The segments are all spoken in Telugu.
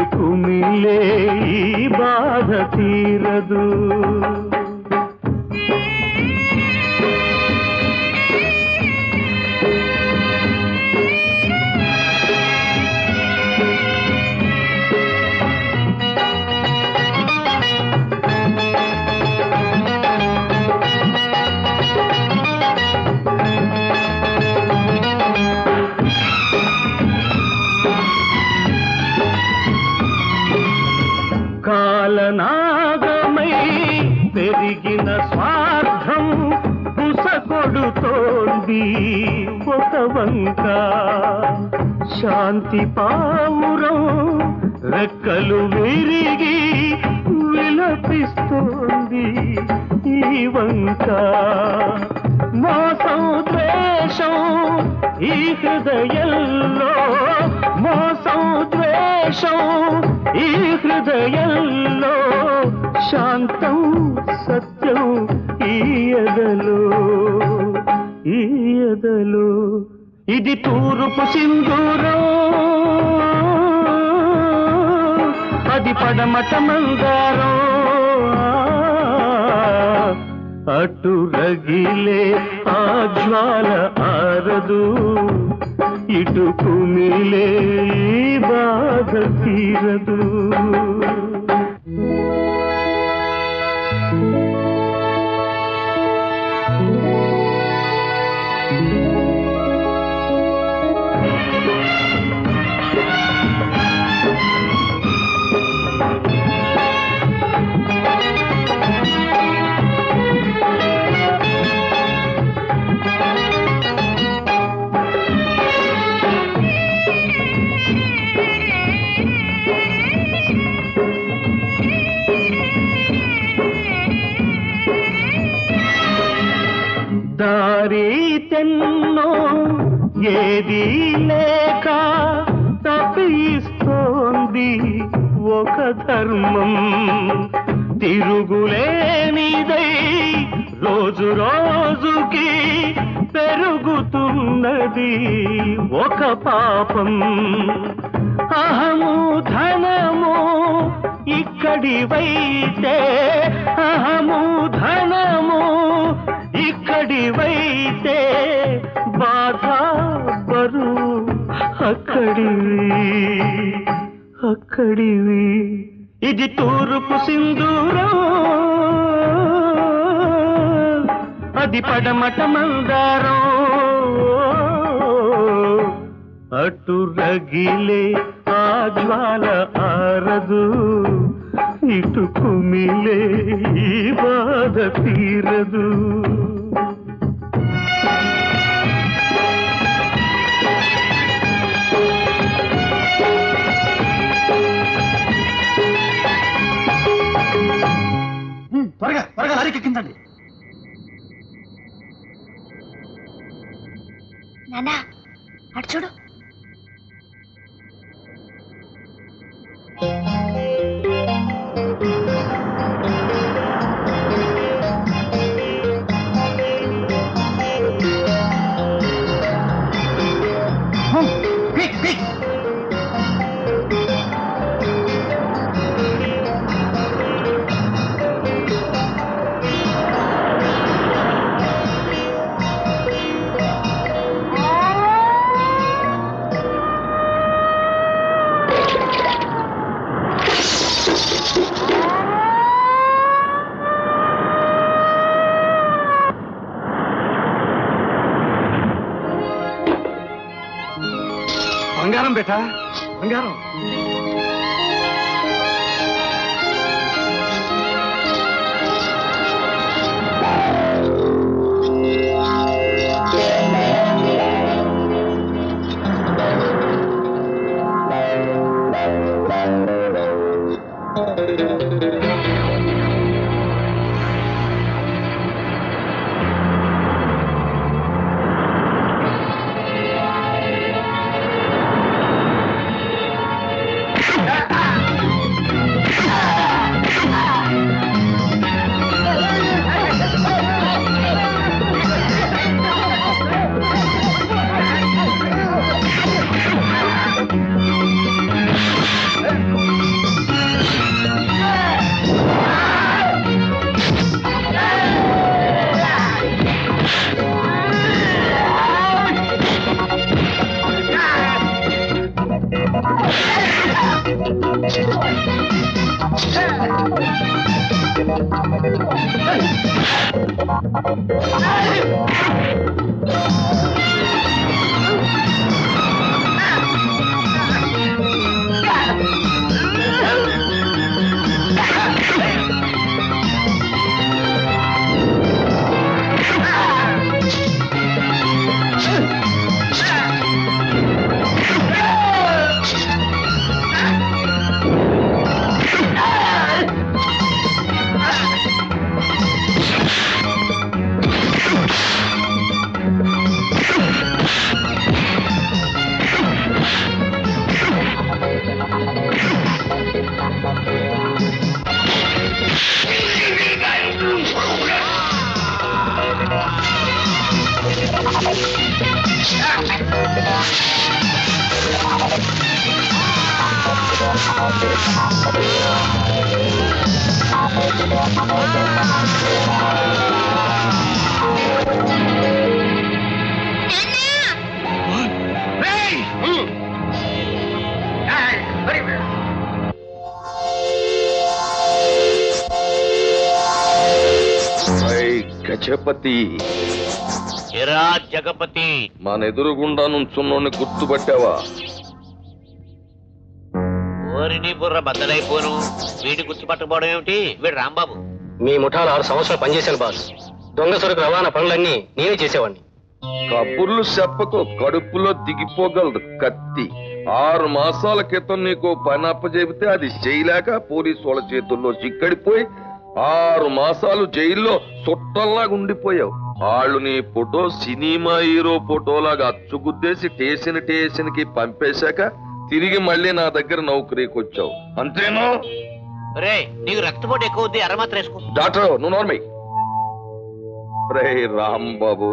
కుమిలే ఈ బాధ తీరదు కాలనాగమై పెరిగిన స్వార్థం బుసకొడుతోంది ఒక వంక శాంతి పావురం రెక్కలు విరిగి విలపిస్తోంది ఈ వంక మోసం ద్వేషం ఈ హృదయంలో మోసం ద్వేషం ఈ హృదయంలో శాంతం సత్యం ఈ ఎదలో ఈ ఎదలో ఇది తూర్పు సింధూరం అది పడమట మందారం అటు రగిలే ఆ జ్వాల ఆరదు ఇటు కుమిలే ఈ బాధ తీరదు దారి తెన్నో ఏది లేక తప్పిస్తోంది ఒక ధర్మం తిరుగులేనిదై రోజు రోజుకి పెరుగుతున్నది ఒక పాపం అహము ధనము ఇక్కడివైతే అహము ధనము ఇక్కడివైతే బాధ బరువు అక్కడివి అక్కడివి ఇది తూర్పు సింధూరం అది పడమట మందారం అటు రగిలే ఆ జ్వాల ఆరదు ఇటు కుమిలే ఈ బాధ తీరదు త్వరగా త్వరగా లారీకి ఎక్కించండి నానా అటు చూడు క్విక్ క్విక్ బంగారం బేటా బంగారం గజపతి ఎరా జగపతి మన ఎదురుగుండా నుంచున్నోని గుర్తుపట్టావా ఓరిని బుర్ర బద్దలైపోను వీడి గుర్తుపట్టకపోవడం ఏమిటి వీడు రాంబాబు మీ ముఠాలు ఆరు సంవత్సరాలు పనిచేశాను బాస్ దొంగ సరుకు రవాణా పనులన్నీ నేనే చేసేవాడిని కబుర్లు చెప్పకు కడుపులో దిగిపోగలదు కత్తి ఆరు మాసాల క్రితం నీకు పని అప్పచెబితే అది చేయలేక పోలీసు వాళ్ళ చేతుల్లో చిక్కడిపోయి ఆరు మాసాలు జైల్లో చుట్టంలాగా ఉండిపోయావు వాళ్ళు నీ ఫోటో సినిమా హీరో ఫోటోలాగా అచ్చుగుద్దేసి టేషన్ టేషన్ కి పంపేశాక తిరిగి మళ్ళీ నా దగ్గర నౌకరీకి వచ్చావు అంతేనా రే నీకు రక్తపోటు ఎక్కువ ఉంది ఎర్ర మాత్రం వేసుకో డాక్టర్ నువ్వు నోర్మి రే రాంబాబు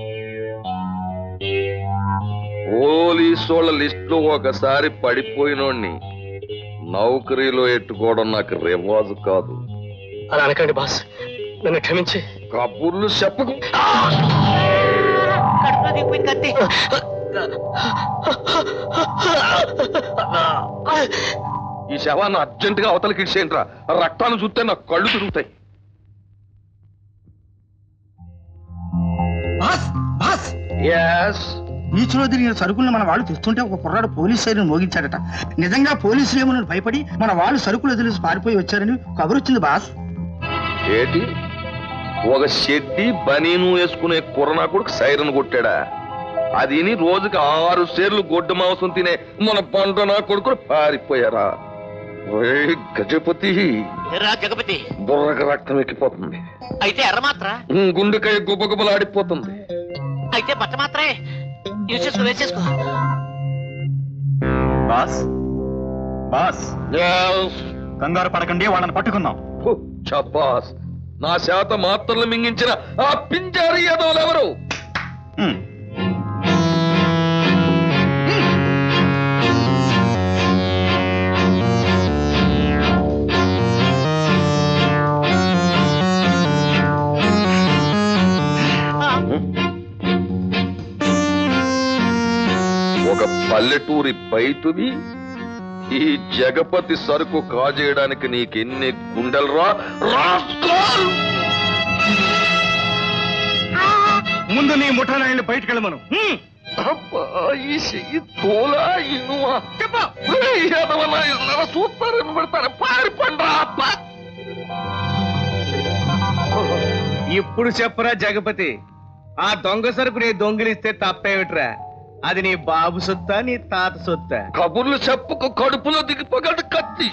పోలీసోళ్ళ లిస్ట్ లో ఒకసారి పడిపోయినోడిని నౌకరీలో ఎట్టుకోవడం నాకు రివాజు కాదు అలా అనకండి బాస్ నన్ను క్షమించి కబుర్లు చెప్పకు కడుపులో దిగిపోయింది కత్తి ఈ శవాన్ని అర్జెంట్ గా అవతలకి ఇచ్చేయండిరా ఆ రక్తాన్ని చూస్తే నాకు కళ్ళు తిరుగుతాయి బాస్ బాస్ ఎస్ బీచ్ లో తిరిగిన సరుకులను మన వాళ్ళు తెస్తుంటే ఒక కుర్రాడు పోలీస్ సైరన్ మోగించాడట నిజంగా పోలీసులు ఏమో భయపడి మన వాళ్ళు సరుకులు వదిలేసి పారిపోయి వచ్చారని కబురు వచ్చింది బాస్ ఏంటి ఒక షెడ్డి బనీను వేసుకునే కుర్రనా కొడుకు సైరన్ కొట్టాడా అది విని రోజుకి ఆరు సేర్లు గొడ్డు మాంసం తినే మన పంట నా కొడుకులు పారిపోయారా ఒరేయ్ గజపతి ఎరా జగపతి బుర్రకు రక్తం ఎక్కిపోతుంది అయితే ఎర్ర మాత్ర ఉమ్, గుండెకాయ గుబగుబలాడిపోతుంది అయితే పచ్చ మాత్రే యూజ్ చేసుకో వేసేసుకో బాస్ బాస్ Yes. కంగారు పడకండి వాళ్ళని పట్టుకుందాం హు, చబ్బాస్ నా శాత మాత్రలు మింగించిన ఆ పింజారి యాదవులెవరు ఒక పల్లెటూరి బయటువి ఈ జగపతి సరుకు కాజేయడానికి నీకెన్ని గుండెలరా రాస్కల్! ముందు నీ ముఠానాయన్ని బయటకు వెళ్ళమను అబ్బా, ఈ చెయ్యి తోలా ఇనువా ఏయ్, యాదవనా, ఇలా చూస్తారు పెడతారు పారిపండ్రా అబ్బా ఇప్పుడు చెప్పరా జగపతి ఆ దొంగ సరుకు నీ దొంగిలిస్తే తప్పేమిట్రా అది నీ బాబు సొత్తా నీ తాత సొత్తా కబుర్లు చెప్పుకు కడుపులో దిగిపోగలదు కత్తి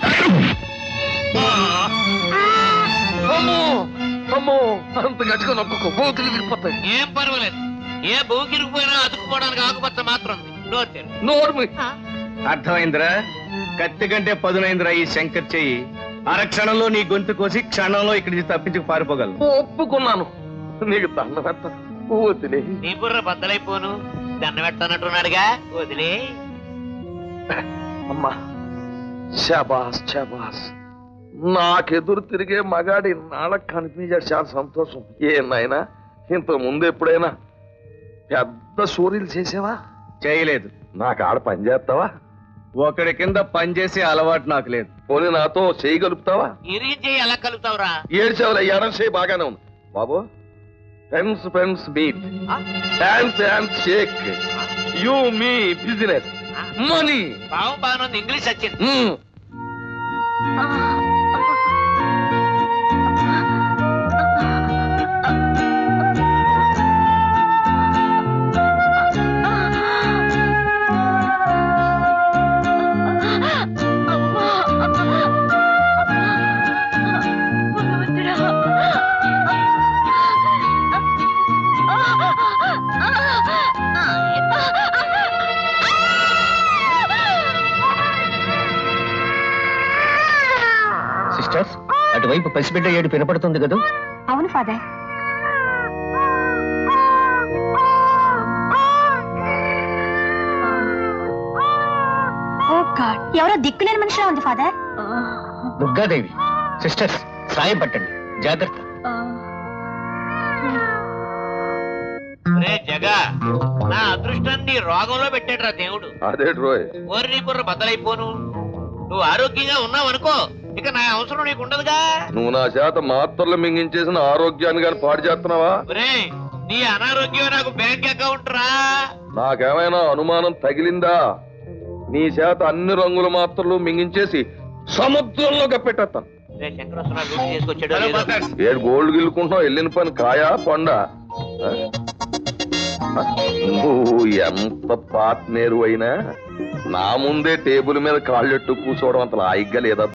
అమ్మో అమ్మో అంత గట్టిగా నొక్కకు పోతులు దిగిపోతాయి ఏం పర్వాలేదు ఏ భూకిరిగిపోయినా అతుక్కుపోవడానికి ఆకుపచ్చ మాత్రం ఉంది నోరు తెరు. నోర్మి అర్థమైందిరా కత్తి కంటే పదునైందిరా ఈ శంకర్ చెయ్యి అరక్షణంలో నీ గొంతు కోసి క్షణంలో ఇక్కడి నుంచి తప్పించి పారిపోగలను ఒప్పుకున్నాను నీకు దండ పెట్ట వదిలే నీ బుర్ర బద్దలైపోను దండ పెట్టనట్టున్నాడుగా వదిలే అమ్మా శాబాస్ శాబాస్ నాకెదురు తిరిగే మగాడి నాళ్ళకి కనిపించాడు చాలా సంతోషం ఏ నాయనా ఇంత ముందు ఎప్పుడైనా పెద్ద సూర్యులు చేసావా చేయలేదు నాకు ఆడ పని చేస్తావా ఒకడి కింద పనిచేసే అలవాటు నాకు లేదు పోనీ నాతో చేయగలుపుతావా ఇరిగించి ఎలా కలుగుతావురా ఏడ్చేవాళ్ళ ఎడం చేయి బాగానే ఉంది బాబు friends friends meet hands hands shake you me business money బావు బాగుంది ఇంగ్లీష్ వచ్చింది సిస్టర్స్ అటువైపు పసిబిడ్డ ఏడు వినపడుతుంది కదా అవును ఫాదర్ ఓ గాడ్ ఎవరో దిక్కులేని మనిషిలా ఉంది ఫాదర్ దుర్గాదేవి సిస్టర్స్ సాయం పట్టండి జాగ్రత్త రే జగా నా అదృష్టాన్ని రోగంలో పెట్టాడురా దేవుడు అదే రోయ్ ఓరి నీ బుర్ర బద్దలైపోను నువ్వు ఆరోగ్యంగా ఉన్నావు అనుకో ఇక నా అవసరం నీకు ఉండదుగా నువ్వు నా చేత మాత్రలు మింగించేసిన ఆరోగ్యాన్ని కానీ పాడు చేస్తున్నావా ఒరే నీ అనారోగ్యం నాకు బ్యాంక్ అకౌంట్ రా నాకేమైనా అనుమానం తగిలిందా నీ చేత అన్ని రంగుల మాత్రలు మింగించేసి సముద్రంలో కప్పెట్టేస్తాను రే శంకర్ వస్తున్నా డ్యూటీ చేసుకొచ్చాడు హలో లేదో. మాస్టర్స్. ఏడు గోల్డ్ గిల్లుకుంటున్నావు వెళ్ళిన పని కాయా కొండ ఆ? నువ్వు ఎంత పార్ట్నేరు అయినా నా ముందే టేబుల్ మీద కాళ్ళెట్టు కూర్చోవడం అంత లాయిగ్గా లేదా